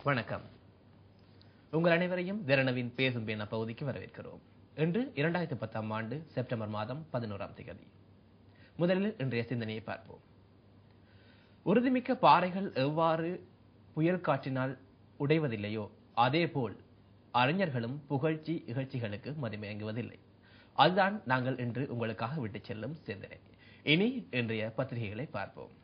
வணக்கம் உங்கள் அனைவரையும் திறனவின் பேசும் பேன பகுதிக்கு வரவேற்கிறோம் இன்று இரண்டாயிரத்தி பத்தாம் ஆண்டு செப்டம்பர் மாதம் பதினோராம் தேதி முதலில் இன்றைய சிந்தனையை பார்ப்போம் உறுதிமிக்க பாறைகள் எவ்வாறு புயல் காற்றினால் உடைவதில்லையோ அதேபோல் அறிஞர்களும் புகழ்ச்சி இகழ்ச்சிகளுக்கு மதிமயங்குவதில்லை அதுதான் நாங்கள் இன்று உங்களுக்காக விட்டுச் செல்லும் சிந்தனை இனி இன்றைய பத்திரிகைகளை பார்ப்போம்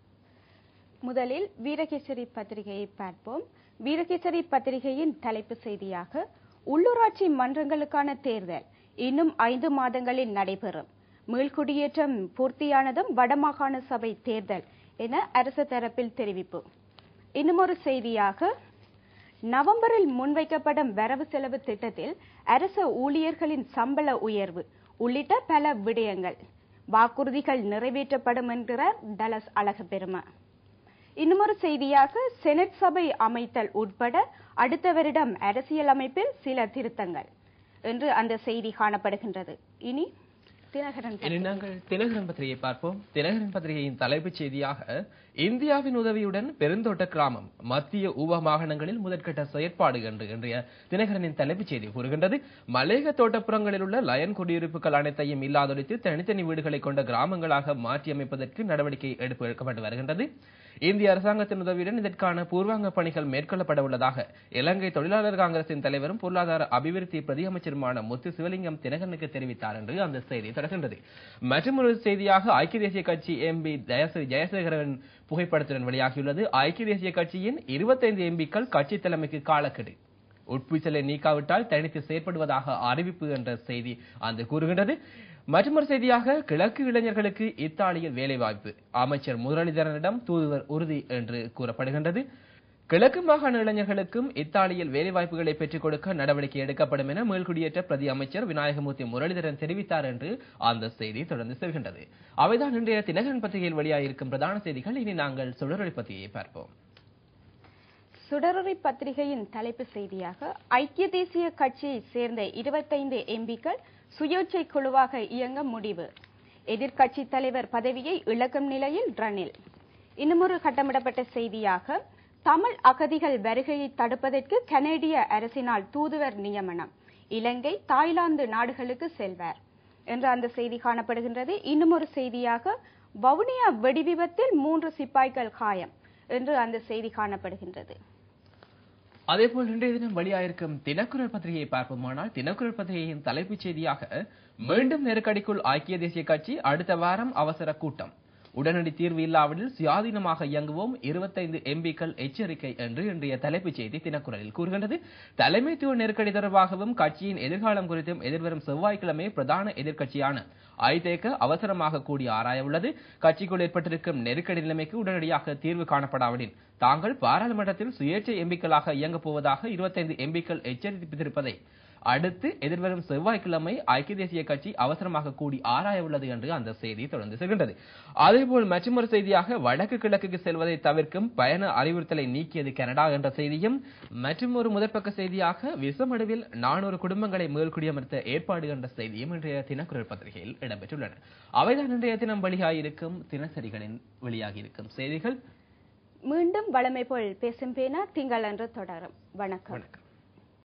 முதலில் வீரகேசரி பத்திரிகையை பார்ப்போம் வீரகேசரி பத்திரிகையின் தலைப்பு செய்தியாக உள்ளூராட்சி மன்றங்களுக்கான தேர்தல் இன்னும் ஐந்து மாதங்களில் நடைபெறும் மீள்குடியேற்றம் பூர்த்தியானதும் வடமாகாண சபை தேர்தல் என அரசு தரப்பில் தெரிவிப்பு இன்னும் ஒரு செய்தியாக நவம்பரில் முன்வைக்கப்படும் வரவு செலவு திட்டத்தில் அரசு ஊழியர்களின் சம்பள உயர்வு உள்ளிட்ட பல விடயங்கள் வாக்குறுதிகள் நிறைவேற்றப்படும் என்கிறார் டலஸ் அழகப்பெரும இன்னுமொரு செய்தியாக செனட் சபை அமைத்தல் உட்பட அடுத்த வருடம் அரசியல் அமைப்பில் சில திருத்தங்கள் என்று அந்த செய்தி காணப்படுகின்றது இனி தினகரன் இனி நாங்கள் தினகரன் பத்திரிகையை பார்ப்போம் தினகரன் பத்திரிகையின் தலைப்புச் செய்தியாக இந்தியாவின் உதவியுடன் பெருந்தோட்ட கிராமம் மத்திய உப மாகாணங்களில் முதற்கட்ட செயற்பாடு என்று இன்றைய தினகரனின் தலைப்புச் செய்தி கூறுகின்றது மலேக தோட்டப்புறங்களில் உள்ள லயன் குடியிருப்புகள் அனைத்தையும் இல்லாதொழித்து தனித்தனி வீடுகளை கொண்ட கிராமங்களாக மாற்றியமைப்பதற்கு நடவடிக்கை எடுப்பு எடுக்கப்பட்டு வருகின்றது இந்திய அரசாங்கத்தின் உதவியுடன் இதற்கான பூர்வாங்க பணிகள் மேற்கொள்ளப்பட உள்ளதாக இலங்கை தொழிலாளர் காங்கிரசின் தலைவரும் பொருளாதார அபிவிருத்தி பிரதி அமைச்சருமான முத்து சிவலிங்கம் தினகரனுக்கு தெரிவித்தார் என்று அந்த செய்தி தொடர்கின்றது மற்றொரு செய்தியாக ஐக்கிய தேசிய கட்சி எம்பி ஜெயசேகரன் புகைப்படத்துடன் வெளியாகியுள்ளது ஐக்கிய தேசிய கட்சியின் இருபத்தைந்து எம்பிக்கள் கட்சி தலைமைக்கு காலக்கெடு உட்பூசலை நீக்காவிட்டால் தனித்து செயற்படுவதாக அறிவிப்பு என்ற செய்தி அந்த கூறுகின்றது மற்றொரு செய்தியாக கிழக்கு இளைஞர்களுக்கு இத்தாலியில் வேலைவாய்ப்பு அமைச்சர் முரளிதரனிடம் தூதுவர் உறுதி என்று கூறப்படுகின்றது கிழக்கு மாகாண இளைஞர்களுக்கும் இத்தாலியில் வேலைவாய்ப்புகளை பெற்றுக் கொடுக்க நடவடிக்கை எடுக்கப்படும் என மேல்குடியேற்ற பிரதி அமைச்சர் விநாயகமூர்த்தி முரளிதரன் தெரிவித்தார் என்று அந்த செய்தி தொடர்ந்து செல்கின்றது அவைதான் இன்றைய தினகரன் பத்திரிகையில் வெளியாகிருக்கும் பிரதான செய்திகள் இனி நாங்கள் சுடரொளி பத்திரிகையை பார்ப்போம் சுடரொளி பத்திரிகையின் தலைப்பு செய்தியாக ஐக்கிய தேசிய கட்சியை சேர்ந்த இருபத்தைந்து எம்பிக்கள் சுயேட்சை குழுவாக இயங்க முடிவு எதிர்க்கட்சி தலைவர் பதவியை இழக்கும் நிலையில் ரணில் இன்னுமொரு கட்டமிடப்பட்ட செய்தியாக தமிழ் அகதிகள் வருகையை தடுப்பதற்கு கனேடிய அரசினால் தூதுவர் நியமனம் இலங்கை தாய்லாந்து நாடுகளுக்கு செல்வார் என்று அந்த செய்தி காணப்படுகின்றது இன்னும் ஒரு செய்தியாக வவுனியா வெடிவிபத்தில் மூன்று சிப்பாய்கள் காயம் என்று அந்த செய்தி காணப்படுகின்றது அதேபோல் இன்றைய தினம் வெளியாயிருக்கும் தினக்குரல் பத்திரிகையை பார்ப்போமானால் தினக்குரல் பத்திரிகையின் தலைப்புச் செய்தியாக மீண்டும் நெருக்கடிக்குள் ஐக்கிய தேசிய கட்சி அடுத்த வாரம் அவசர கூட்டம் உடனடி தீர்வு இல்லாவிடில் சுயாதீனமாக இயங்குவோம் இருபத்தைந்து எம்பிக்கள் எச்சரிக்கை என்று இன்றைய தலைப்புச் செய்தி தினக்குரலில் கூறுகின்றது தலைமைத்துவ நெருக்கடி தொடர்பாகவும் கட்சியின் எதிர்காலம் குறித்தும் எதிர்வரும் செவ்வாய்க்கிழமை பிரதான எதிர்க்கட்சியான ஐதேக அவசரமாக கூடி ஆராய உள்ளது கட்சிக்குள் ஏற்பட்டிருக்கும் நெருக்கடி நிலைமைக்கு உடனடியாக தீர்வு காணப்படாவிடின் தாங்கள் பாராளுமன்றத்தில் சுயேட்சை எம்பிக்களாக இயங்கப் போவதாக இருபத்தைந்து எம்பிக்கள் எச்சரித்திருப்பதை அடுத்து எதிர்வரும் செவ்வாய்க்கிழமை ஐக்கிய தேசிய கட்சி அவசரமாக கூடி ஆராய உள்ளது என்று அந்த செய்தி தொடர்ந்து செல்கின்றது அதேபோல் மற்றொரு செய்தியாக வடக்கு கிழக்குக்கு செல்வதை தவிர்க்கும் பயண அறிவுறுத்தலை நீக்கியது கனடா என்ற செய்தியும் மற்றும் ஒரு முதற்பக்க செய்தியாக விசமடுவில் நானூறு குடும்பங்களை மேல்குடியமர்த்த ஏற்பாடு என்ற செய்தியும் இன்றைய தினக்குரல் பத்திரிகையில் இடம்பெற்றுள்ளன அவைதான் இன்றைய தினம் வெளியாகியிருக்கும் தினசரிகளின் வெளியாகியிருக்கும் செய்திகள் மீண்டும் வளமை போல் பேசும் பேனா திங்கள் என்று தொடரும் வணக்கம் வணக்கம்